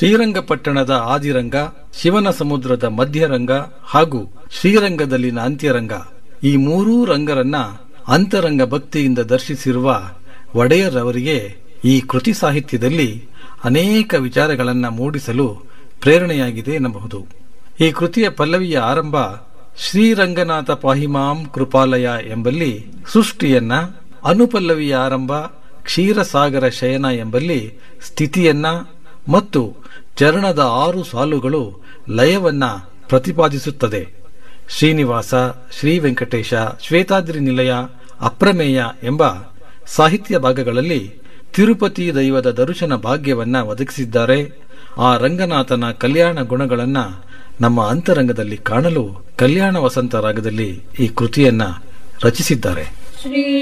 ಶ್ರೀರಂಗಪಟ್ಟಣದ ಆದಿರಂಗ ಶಿವನ ಸಮುದ್ರದ ಮಧ್ಯರಂಗ ಹಾಗೂ ಶ್ರೀರಂಗದಲ್ಲಿನ ಅಂತ್ಯರಂಗ ಈ ಮೂರೂ ರಂಗರನ್ನ ಅಂತರಂಗ ಭಕ್ತಿಯಿಂದ ದರ್ಶಿಸಿರುವ ಒಡೆಯರ್ ಅವರಿಗೆ ಈ ಕೃತಿ ಸಾಹಿತ್ಯದಲ್ಲಿ ಅನೇಕ ವಿಚಾರಗಳನ್ನ ಮೂಡಿಸಲು ಪ್ರೇರಣೆಯಾಗಿದೆ ಎನ್ನಬಹುದು ಈ ಕೃತಿಯ ಪಲ್ಲವಿಯ ಆರಂಭ ಶ್ರೀರಂಗನಾಥ ಪಾಹಿಮಾಂ ಕೃಪಾಲಯ ಎಂಬಲ್ಲಿ ಸೃಷ್ಟಿಯನ್ನ ಅನುಪಲ್ಲವಿಯ ಆರಂಭ ಕ್ಷೀರಸಾಗರ ಶಯನ ಎಂಬಲ್ಲಿ ಸ್ಥಿತಿಯನ್ನ ಮತ್ತು ಚರಣದ ಆರು ಸಾಲುಗಳು ಲಯವನ್ನ ಪ್ರತಿಪಾದಿಸುತ್ತದೆ ಶ್ರೀನಿವಾಸ ಶ್ರೀ ವೆಂಕಟೇಶ ಶ್ವೇತಾದ್ರಿ ನಿಲಯ ಅಪ್ರಮೇಯ ಎಂಬ ಸಾಹಿತ್ಯ ಭಾಗಗಳಲ್ಲಿ ತಿರುಪತಿ ದೈವದ ದರ್ಶನ ಭಾಗ್ಯವನ್ನ ಒದಗಿಸಿದ್ದಾರೆ ಆ ರಂಗನಾಥನ ಕಲ್ಯಾಣ ಗುಣಗಳನ್ನ ನಮ್ಮ ಅಂತರಂಗದಲ್ಲಿ ಕಾಣಲು ಕಲ್ಯಾಣ ವಸಂತ ರಾಗದಲ್ಲಿ ಈ ಕೃತಿಯನ್ನ ರಚಿಸಿದ್ದಾರೆ ಶ್ರೀ